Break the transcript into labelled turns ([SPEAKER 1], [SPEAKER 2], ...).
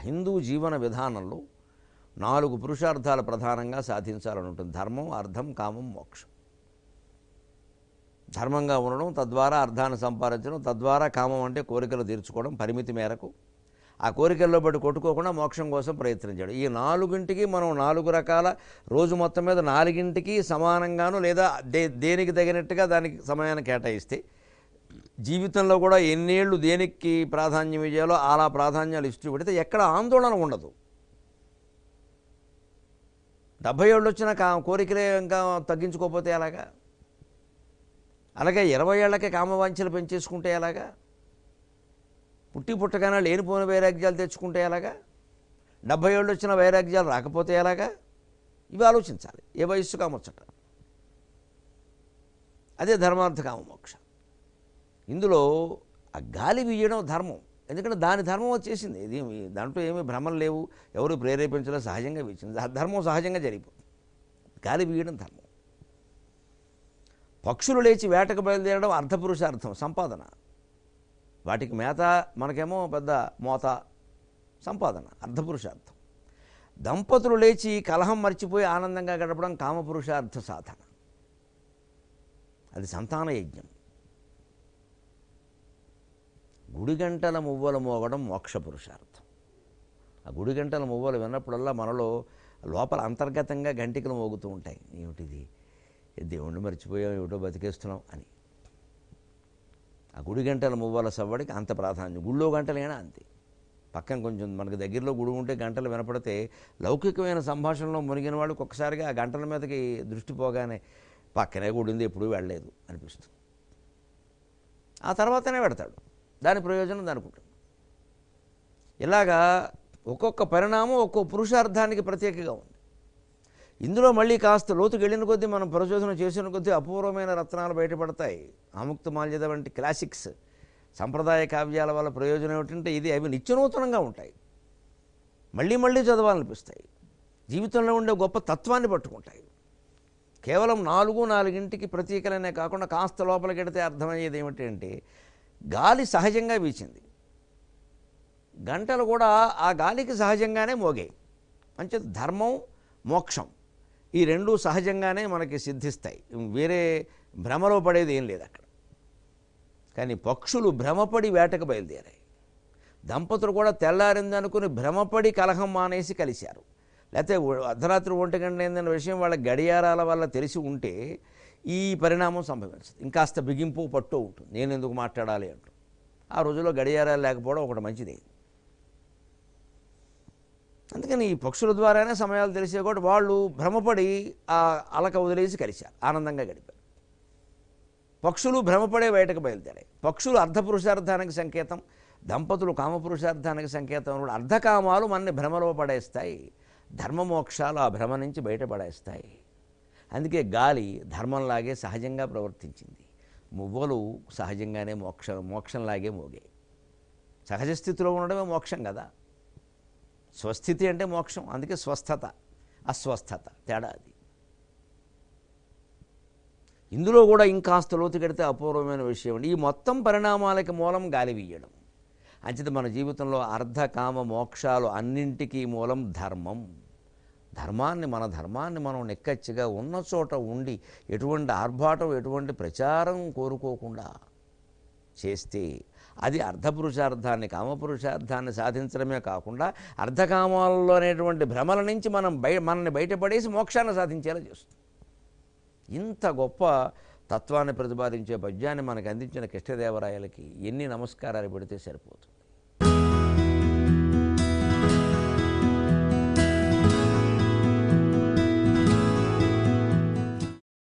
[SPEAKER 1] హిందూ జీవన విధానంలో నాలుగు పురుషార్థాలు ప్రధానంగా సాధించాలని ఉంటుంది ధర్మం అర్థం కామం మోక్షం ధర్మంగా ఉండడం తద్వారా అర్థాన్ని సంపాదించడం తద్వారా కామం అంటే కోరికలు తీర్చుకోవడం పరిమితి మేరకు ఆ కోరికల్లో పడి కొట్టుకోకుండా మోక్షం కోసం ప్రయత్నించడం ఈ నాలుగింటికి మనం నాలుగు రకాల రోజు మొత్తం మీద నాలుగింటికి సమానంగాను లేదా దే దేనికి తగినట్టుగా దానికి సమయాన్ని కేటాయిస్తే జీవితంలో కూడా ఎన్నేళ్ళు దేనికి ప్రాధాన్యం ఇవ్వాలో అలా ప్రాధాన్యాలు ఇస్తూ పెడితే ఎక్కడ ఆందోళన ఉండదు డెబ్భై ఏళ్ళు వచ్చినా కా కోరికలే ఇంకా తగ్గించుకోకపోతే ఎలాగా అలాగే ఇరవై ఏళ్ళకే కామవాంఛలు పెంచేసుకుంటే ఎలాగా పుట్టి పుట్టగానే లేనిపోయిన వైరాగ్యాలు తెచ్చుకుంటే ఎలాగా డెబ్భై ఏళ్ళు వచ్చిన వైరాగ్యాలు రాకపోతే ఎలాగా ఇవి ఆలోచించాలి ఏ వయస్సు కామొచ్చట అదే ధర్మార్థ కామ మోక్ష ఇందులో ఆ గాలి వీయడం ధర్మం ఎందుకంటే దాని ధర్మం వచ్చేసింది ఇది మీ- దాంట్లో ఏమీ భ్రమలు లేవు ఎవరు ప్రేరేపించలేదు సహజంగా వీచింది ఆ ధర్మం సహజంగా జరిగిపోతుంది గాలి వీయడం ధర్మం పక్షులు లేచి వేటకు బయలుదేరడం అర్థపురుషార్థం సంపాదన వాటికి మేత మనకేమో పెద్ద మోత సంపాదన అర్థపురుషార్థం దంపతులు లేచి కలహం మర్చిపోయి ఆనందంగా గడపడం కామపురుషార్థ సాధన అది సంతాన యజ్ఞం గుడి గంటల మువ్వల మోగడం మోక్ష పురుషార్థం ఆ గుడి గంటల మువ్వలు విన్నప్పుడల్లా మనలో లోపల అంతర్గతంగా గంటికలు మోగుతూ ఉంటాయి ఏమిటిది ఏ దేవుణ్ణి మర్చిపోయాం ఏమిటో బతికేస్తున్నాం అని ఆ గుడి గంటల మువ్వల సవ్వడికి అంత ప్రాధాన్యం గుళ్ళో గంటలైనా అంతే పక్కన కొంచెం మనకు దగ్గరలో గుడి ఉంటే గంటలు వినపడితే లౌకికమైన సంభాషణలో మునిగిన వాళ్ళకి ఒక్కసారిగా ఆ గంటల మీదకి దృష్టి పోగానే పక్కనే గుడి ఉంది ఎప్పుడూ వెళ్ళలేదు అనిపిస్తుంది ఆ తర్వాతనే పెడతాడు దాని ప్రయోజనం దానికి ఉంటుంది ఇలాగా ఒక్కొక్క పరిణామం ఒక్కో పురుషార్థానికి ప్రత్యేకంగా ఉంది ఇందులో మళ్ళీ కాస్త లోతుకు వెళ్ళిన కొద్దీ మనం పరిశోధన చేసిన కొద్దీ అపూర్వమైన రత్నాలు బయటపడతాయి ఆముక్త మాల్యద వంటి క్లాసిక్స్ సంప్రదాయ కావ్యాల వల్ల ప్రయోజనం ఏమిటంటే ఇది అవి నిత్యనూతనంగా ఉంటాయి మళ్ళీ మళ్ళీ చదవాలనిపిస్తాయి జీవితంలో ఉండే గొప్ప తత్వాన్ని పట్టుకుంటాయి కేవలం నాలుగు నాలుగింటికి ప్రతీకలనే కాకుండా కాస్త లోపలికి వెడితే అర్థమయ్యేది ఏమిటంటే గాలి సహజంగా వీచింది గంటలు కూడా ఆ గాలికి సహజంగానే మోగాయి అంటే ధర్మం మోక్షం ఈ రెండు సహజంగానే మనకి సిద్ధిస్తాయి వేరే భ్రమలో పడేది ఏం లేదు అక్కడ కానీ పక్షులు భ్రమపడి వేటకు బయలుదేరాయి దంపతులు కూడా తెల్లారిందనుకుని భ్రమపడి కలహం మానేసి కలిశారు లేకపోతే ఒ- అర్ధరాత్రి ఒంటి గంట అయిందన్న విషయం వాళ్ళ గడియారాల వల్ల తెలిసి ఉంటే ఈ పరిణామం సంభవించదు ఇంకాస్త బిగింపు పట్టు ఉంటుంది నేను ఎందుకు మాట్లాడాలి అంటూ ఆ రోజుల్లో గడియారాలు లేకపోవడం ఒకటి మంచిదే అందుకని ఈ పక్షుల ద్వారానే సమయాలు తెలిసే కూడా వాళ్ళు భ్రమపడి ఆ అలక వదిలేసి కలిశారు ఆనందంగా గడిపారు పక్షులు భ్రమపడే బయటకు బయలుదేరాయి పక్షులు అర్ధపురుషార్థానికి సంకేతం దంపతులు కామపురుషార్థానికి సంకేతం కూడా అర్ధకామాలు మనని భ్రమలో పడేస్తాయి ధర్మమోక్షాలు ఆ భ్రమ నుంచి బయటపడేస్తాయి అందుకే గాలి ధర్మంలాగే సహజంగా ప్రవర్తించింది మువ్వలు సహజంగానే మోక్ష మోక్షంలాగే మోగాయి సహజ స్థితిలో ఉండడమే మోక్షం కదా స్వస్థితి అంటే మోక్షం అందుకే స్వస్థత అస్వస్థత తేడా అది ఇందులో కూడా ఇంకాస్త లోతుకెడితే అపూర్వమైన విషయం అండి ఈ మొత్తం పరిణామాలకి మూలం గాలి వీయడం అంచేత మన జీవితంలో అర్ధ కామ మోక్షాలు అన్నింటికీ మూలం ధర్మం ధర్మాన్ని మన ధర్మాన్ని మనం నెక్కచ్చిగా ఉన్న చోట ఉండి ఎటువంటి ఆర్భాటం ఎటువంటి ప్రచారం కోరుకోకుండా చేస్తే అది అర్ధపురుషార్థాన్ని కామపురుషార్థాన్ని సాధించడమే కాకుండా అర్ధకామాలలో అనేటువంటి భ్రమల నుంచి మనం బయ మనల్ని బయటపడేసి మోక్షాన్ని సాధించేలా చేస్తుంది ఇంత గొప్ప తత్వాన్ని ప్రతిపాదించే పద్యాన్ని మనకు అందించిన కృష్ణదేవరాయలకి ఎన్ని నమస్కారాలు పెడితే సరిపోతుంది